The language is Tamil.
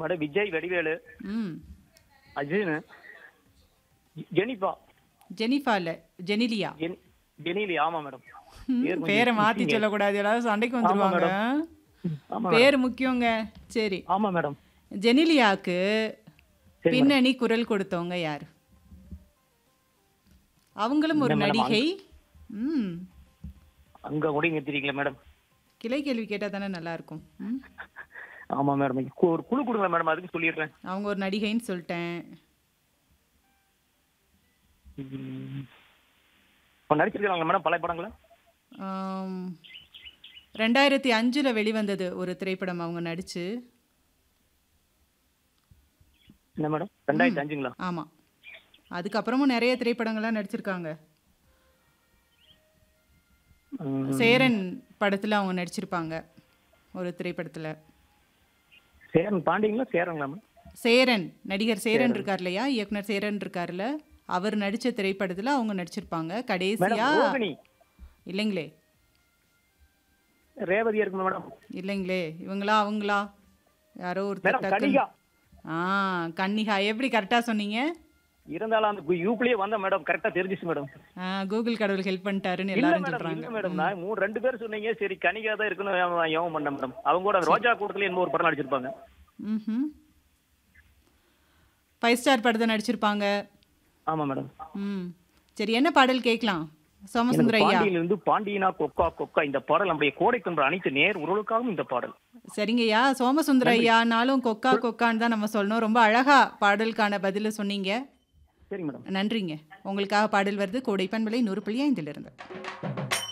மேடம் விஜய் வடிவேலு ம் அஜின் ஜெனிஃபா ஜெனிஃபா இல்ல ஜெனிலியா ஜென் ஜெனிலி ஆமா மேடம் ம், பேர் கொஞ்சம் பேரை மாத்தி confusing. சொல்லக்கூடாது எல்லாரும் சண்டைக்கு வந்துருவாங்க ஆமா பேர் முக்கியங்க சரி ஆமா மேடம் ஜெனிலியாக்கு சரி பின்னணி குரல் கொடுத்தவங்க யார் அவங்களும் ஒரு என்ன மேடம், நடிகை ம் அங்க கூட இங்க தெரியுங்களா மேடம் கிளை கேள்வி கேட்டா தானே நல்லா இருக்கும் ம் ஆமா மேடம் ஒரு குழு கொடுங்க மேடம் அதுக்கு சொல்லிடுறேன் அவங்க ஒரு நடிகைன்னு சொல்லிட்டேன் ம். இப்ப நடிச்சிருக்காங்க மேடம் பல படங்கள ஆம், ரெண்டாயிரத்தி அஞ்சுல வெளிவந்தது ஒரு திரைப்படம் அவங்க நடிச்சு என்ன மேடம் ரெண்டாயிரத்தி அஞ்சுங்களா ஆமா அதுக்கப்புறமும் நிறைய திரைப்படங்கள்லாம் நடிச்சிருக்காங்க ம். சேரன் படத்துல அவங்க நடிச்சிருப்பாங்க ஒரு திரைப்படத்துல சேரன் பாண்டிங்களா சேரங்களா மேம் சேரன் நடிகர் சேரன் இருக்கார் இல்லையா இயக்குனர் சேரன் இருக்கார்ல அவர் நடிச்ச திரைப்படத்துல அவங்க நடிச்சிருப்பாங்க கடைசியா மேடம் ரோகிணி இல்லைங்களே ரேவதியா இருக்குமா மேடம் இல்லைங்களே இவங்களா அவங்களா யாரோ ஒருத்தர் மேடம் டக்குன்னு- கனிகா ஆ கன்னிகா எப்படி கரெக்டா சொன்னீங்க இருந்தாலும் அந்த யூப்லயே வந்த மேடம் கரெக்டா தெரிஞ்சிச்சு மேடம் ஆ, கூகுள் கடவுள் ஹெல்ப் பண்ணிட்டாருன்னு இல்ல எல்லாரும் மேடம் சொல்றாங்க இல்ல மேடம் நான் மூணு ரெண்டு பேர் சொன்னீங்க சரி கனிகா தான் இருக்குன்னு யோகம் பண்ண மேடம் அவங்க கூட ரோஜா கூட்டத்துல என்ன ஒரு படம் நடிச்சிருப்பாங்க ம் ஃபைவ் ஸ்டார் படத்தை நடிச்சிருப்பாங்க ஆமா மேடம் ம் சரி என்ன பாடல் கேட்கலாம் எனக்கு சோமசுந்தர ஐயா பாண்டியில இருந்து பாண்டியனா கொக்கா கொக்கா இந்த பாடல் நம்முடைய கோடை கொன்ற அனைத்து நேர் உறவுகளுக்காகவும் இந்த பாடல் சரிங்கய்யா சோமசுந்தர ஐயானாலும் கொக்கா கொக்கான்னு தான் நம்ம சொல்லணும் ரொம்ப அழகா பாடலுக்கான பதில சொன்னீங்க சரி மேடம் நன்றிங்க உங்களுக்காக பாடல் வருது கோடை பண்பலை நூறு புள்ளி ஐந்திலிருந்து